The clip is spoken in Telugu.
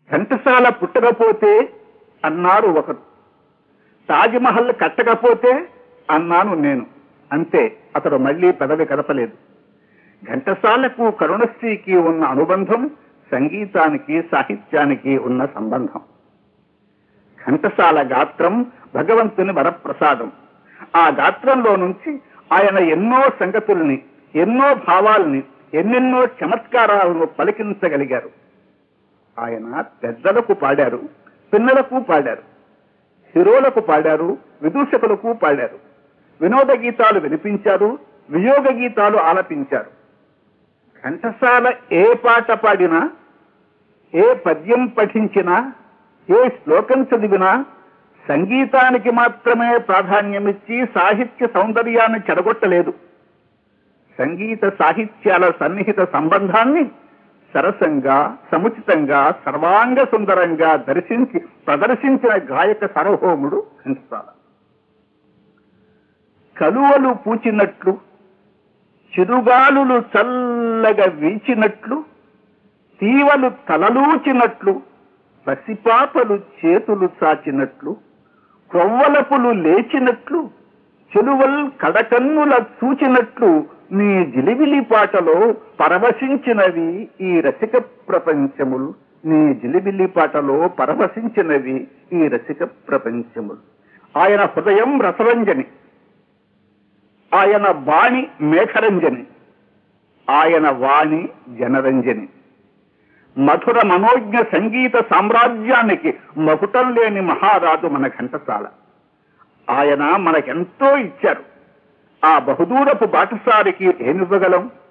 ఘంటసాల పుట్టకపోతే అన్నారు ఒకరు తాజ్మహల్ కట్టకపోతే అన్నాను నేను అంతే అతడు మళ్ళీ పెదవి కదపలేదు ఘంటసాలకు కరుణశ్రీకి ఉన్న అనుబంధం సంగీతానికి సాహిత్యానికి ఉన్న సంబంధం ఘంటసాల గాత్రం భగవంతుని వరప్రసాదం ఆ గాత్రంలో నుంచి ఆయన ఎన్నో సంగతుల్ని ఎన్నో భావాల్ని ఎన్నెన్నో చమత్కారాలను పలికించగలిగారు ఆయన పెద్దలకు పాడారు పిన్నలకు పాడారు హీరోలకు పాడారు విదూషకులకు పాడారు వినోద గీతాలు వినిపించారు వియోగ గీతాలు ఆలపించారు ఘంటసాల ఏ పాట పాడినా ఏ పద్యం పఠించినా ఏ శ్లోకం చదివినా సంగీతానికి మాత్రమే ప్రాధాన్యమిచ్చి సాహిత్య సౌందర్యాన్ని చెడగొట్టలేదు సంగీత సాహిత్యాల సన్నిహిత సంబంధాన్ని సరసంగా సముచితంగా సర్వాంగ సుందరంగా దర్శించి ప్రదర్శించిన గాయక సార్వభౌముడు ఘంటసాల కలువలు పూచినట్లు చిరుగాలులు చల్లగా వీచినట్లు తీవలు తలలూచినట్లు పసిపాపలు చేతులు చాచినట్లు క్రొవ్వలపులు లేచినట్లు చెలువల్ కడకన్నుల చూచినట్లు నీ జిలిబిలి పాటలో పరవశించినవి ఈ రసిక ప్రపంచములు నీ జిలిబిలి పాటలో పరవశించినవి ఈ రసిక ప్రపంచములు ఆయన హృదయం రసరంజని ఆయన బాణి మేఘరంజని ఆయన వాణి జనరంజని మధుర మనోజ్ఞ సంగీత సామ్రాజ్యానికి మకుటం లేని మహారాజు మన ఘంటసాల ఆయన మనకెంతో ఇచ్చారు ఆ బహుదూరపు బాటసారికి ఏమివ్వగలం